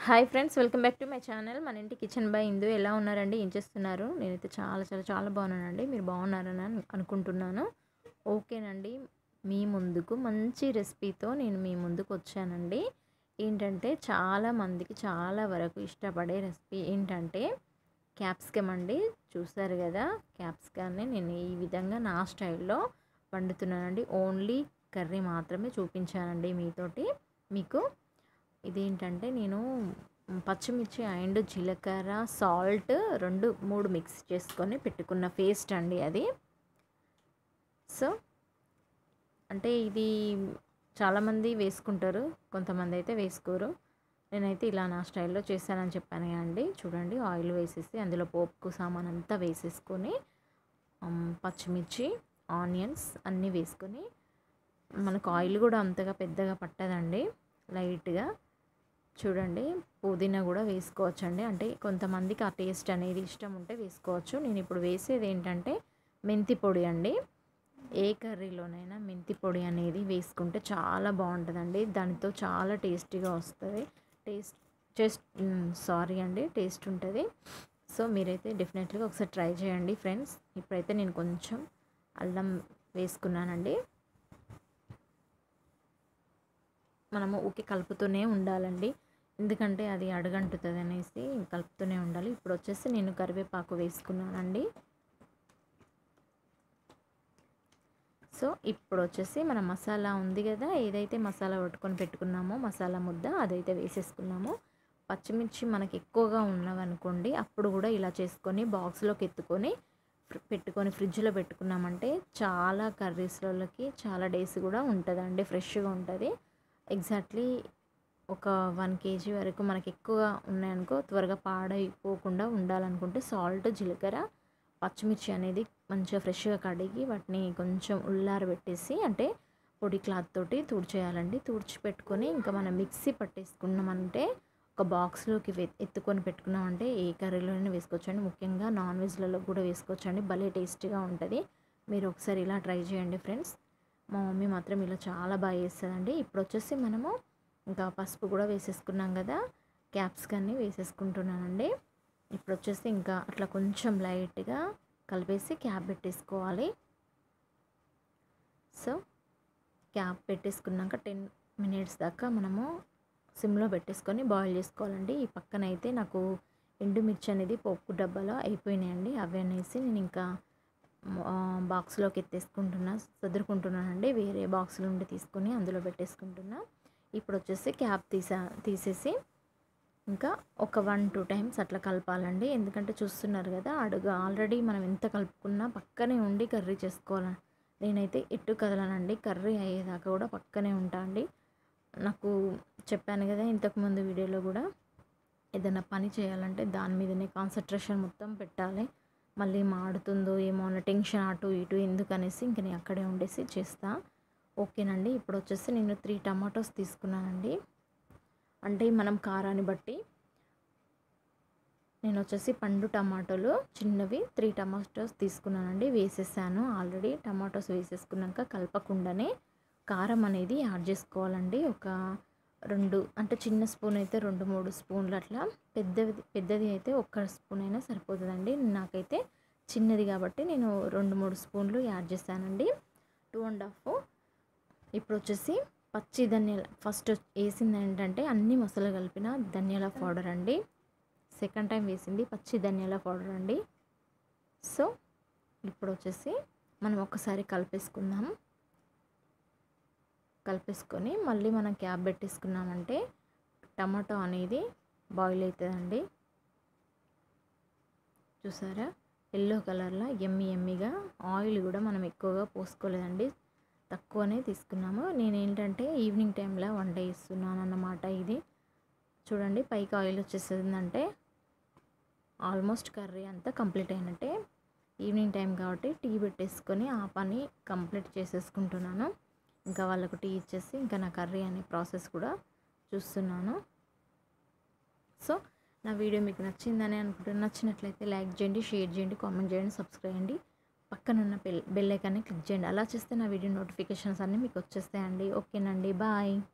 hi friends welcome back to my channel మన ఇంటి kitchen by ఇందు ఎలా ఉన్నారండి ఏం చేస్తున్నారు నేనైతే చాలా చాలా చాలా బాగున్నానండి మీరు బాగున్నారని అను- అనుకుంటున్నాను ఓకేనండి మీ ముందుకు మంచి రెసిపీతో నేను మీ ముందుకు వచ్చానండి ఏంటంటే చాలా మందికి చాలా వరకు ఇష్టపడే రెసిపీ ఏంటంటే క్యాప్సికమ్ అండి చూసారు కదా క్యాప్సికాన్ని నేను ఈ విధంగా నా స్టైల్లో వండుతున్నానండి ఓన్లీ కర్రీ మాత్రమే చూపించానండి మీతోటి మీకు ఇదేంటంటే నేను పచ్చిమిర్చి అండ్ జీలకర్ర సాల్ట్ రెండు మూడు మిక్స్ చేసుకొని పెట్టుకున్న పేస్ట్ అండి అది సో అంటే ఇది చాలామంది వేసుకుంటారు కొంతమంది అయితే వేసుకోరు నేనైతే ఇలా నా స్టైల్లో చేశానని చెప్పాను కదండి చూడండి ఆయిల్ వేసేసి అందులో పోపుకు సామాన్ అంతా వేసేసుకొని ఉమ్, పచ్చిమిర్చి ఆనియన్స్ అన్నీ వేసుకొని మనకు ఆయిల్ కూడా అంతగా పెద్దగా పట్టదండి లైట్గా చూడండి పుదీనా కూడా వేసుకోవచ్చండి అంటే కొంతమందికి ఆ టేస్ట్ అనేది ఇష్టం ఉంటే వేసుకోవచ్చు నేను ఇప్పుడు వేసేది ఏంటంటే మెంతి పొడి అండి ఏ కర్రీలోనైనా మెంతి పొడి అనేది వేసుకుంటే చాలా బాగుంటుందండి దానితో చాలా టేస్టీగా వస్తుంది టేస్ట్ టేస్ట్ సారీ అండి టేస్ట్ ఉంటుంది సో మీరైతే డెఫినెట్గా ఒకసారి ట్రై చేయండి ఫ్రెండ్స్ ఇప్పుడైతే నేను కొంచెం అల్లం వేసుకున్నానండి మనము ఊకే కలుపుతూనే ఉండాలండి ఎందుకంటే అది అడగంటుతుంది అనేసి కలుపుతూనే ఉండాలి ఇప్పుడు వచ్చేసి నేను కరివేపాకు వేసుకున్నానండి సో ఇప్పుడు వచ్చేసి మన మసాలా ఉంది కదా ఏదైతే మసాలా పట్టుకొని పెట్టుకున్నామో మసాలా ముద్ద అదైతే వేసేసుకున్నామో పచ్చిమిర్చి మనకి ఎక్కువగా ఉన్నవనుకోండి అప్పుడు కూడా ఇలా చేసుకొని బాక్స్లోకి ఎత్తుకొని ఫ్రి- పెట్టుకొని ఫ్రిడ్జ్లో పెట్టుకున్నామంటే చాలా కర్రీస్లకి చాలా డేస్ కూడా ఉంటుందండి ఫ్రెష్గా ఉంటుంది ఎగ్జాక్ట్లీ ఒక వన్ కేజీ వరకు మనకి ఎక్కువగా ఉన్నాయనుకో త్వరగా పాడైపోకుండా ఉండాలనుకుంటే సాల్ట్ జీలకర్ర పచ్చిమిర్చి అనేది మంచిగా ఫ్రెష్గా కడిగి వాటిని కొంచెం ఉల్లారబెట్టేసి అంటే పొడి క్లాత్ తోటి తుడిచేయాలండి తుడిచి పెట్టుకొని ఇంకా మనం మిక్సీ పట్టేసుకున్నామంటే ఒక బాక్స్లోకి వె- ఎత్తుకొని పెట్టుకున్నామంటే ఏ కర్రీలోనే వేసుకోవచ్చు అండి ముఖ్యంగా నాన్ వెజ్లలో కూడా వేసుకోవచ్చు అండి భలే టేస్టీగా ఉంటుంది మీరు ఒకసారి ఇలా ట్రై చేయండి ఫ్రెండ్స్ మా మమ్మీ మాత్రం ఇలా చాలా బాగా చేస్తుందండి ఇప్పుడు వచ్చేసి మనము ఇంకా పసుపు కూడా వేసేసుకున్నాం కదా క్యాప్సికన్ని వేసేసుకుంటున్నానండి ఇప్పుడు వచ్చేసి ఇంకా అట్లా కొంచెం లైట్గా కలిపేసి క్యాప్ పెట్టేసుకోవాలి సో క్యాప్ పెట్టేసుకున్నాక టెన్ మినిట్స్ దాకా మనము సిమ్లో పెట్టేసుకొని బాయిల్ చేసుకోవాలండి ఈ పక్కన అయితే నాకు ఎండుమిర్చి అనేది పప్పు డబ్బాలో అయిపోయినాయండి అవి అనేసి నేను ఇంకా ఆ, బాక్స్లోకి ఎత్తేసుకుంటున్నా సదురుకుంటున్నానండి వేరే బాక్స్ నుండి తీసుకొని అందులో పెట్టేసుకుంటున్నా ఇప్పుడు వచ్చేసి క్యాప్ తీసా తీసేసి ఇంకా ఒక వన్ టూ టైమ్స్ అట్లా కలపాలండి ఎందుకంటే చూస్తున్నారు కదా అడుగు ఆల్రెడీ మనం ఎంత కలుపుకున్నా పక్కనే ఉండి కర్రీ చేసుకోవాలి నేనైతే ఎట్టు కదలనండి కర్రీ అయ్యేదాకా కూడా పక్కనే ఉంటా అండి నాకు చెప్పాను కదా ఇంతకుముందు వీడియోలో కూడా ఏదైనా పని చేయాలంటే దాని మీదనే కాన్సన్ట్రేషన్ మొత్తం పెట్టాలి మళ్ళీ మాడుతుందో ఏమో అన్న టెన్షన్ అటు ఇటు ఎందుకనేసి ఇంక నేను అక్కడే ఉండేసి చేస్తా ఓకేనండి ఇప్పుడు వచ్చేసి నేను త్రీ టమాటోస్ తీసుకున్నానండి అంటే మనం కారాన్ని బట్టి నేను వచ్చేసి పండు టమాటోలు చిన్నవి త్రీ టమాటోస్ తీసుకున్నానండి వేసేసాను ఆల్రెడీ టమాటోస్ వేసేసుకున్నాక కలపకుండానే కారం అనేది యాడ్ చేసుకోవాలండి ఒక రెండు అంటే చిన్న స్పూన్ అయితే రెండు మూడు స్పూన్లు అట్లా పెద్దది పెద్దది అయితే ఒక్క స్పూన్ అయినా సరిపోతుందండి నాకైతే చిన్నది కాబట్టి నేను రెండు మూడు స్పూన్లు యాడ్ చేశానండి టూ అండ్ హాఫ్ ఇప్పుడు వచ్చేసి పచ్చి ధనియాల ఫస్ట్ వేసింది ఏంటంటే అన్ని మసాలా కలిపిన ధనియాల పౌడర్ అండి సెకండ్ టైం వేసింది పచ్చి ధనియాల పౌడర్ అండి సో ఇప్పుడు వచ్చేసి మనం ఒకసారి కలిపేసుకుందాం కలిపేసుకొని మళ్ళీ మనం క్యాప్ పెట్టేసుకున్నామంటే టమాటో అనేది బాయిల్ అవుతుందండి చూసారా ఎల్లో కలర్లో ఎమ్మి ఎమ్మిగా ఆయిల్ కూడా మనం ఎక్కువగా పోసుకోలేదండి తక్కువనే తీసుకున్నాము నేను ఏంటంటే ఈవినింగ్ టైంలో వంట చేస్తున్నాను అన్నమాట ఇది చూడండి పైకి ఆయిల్ వచ్చేసిందంటే ఆల్మోస్ట్ కర్రీ అంతా కంప్లీట్ అయినట్టే ఈవినింగ్ టైం కాబట్టి టీ పెట్టేసుకొని ఆ పని కంప్లీట్ చేసేసుకుంటున్నాను ఇంకా వాళ్ళకు టీ ఇచ్చేసి ఇంకా నా కర్రీ అనే ప్రాసెస్ కూడా చూస్తున్నాను సో నా వీడియో మీకు నచ్చిందని అనుకుంటున్నా నచ్చినట్లయితే లైక్ చేయండి షేర్ చేయండి కామెంట్ చేయండి సబ్స్క్రైబ్ చేయండి పక్కనున్న బెల్ బెల్ ఐకాన్ని క్లిక్ చేయండి అలా చేస్తే నా వీడియో నోటిఫికేషన్స్ అన్నీ మీకు వచ్చేస్తాయండి ఓకేనండి బాయ్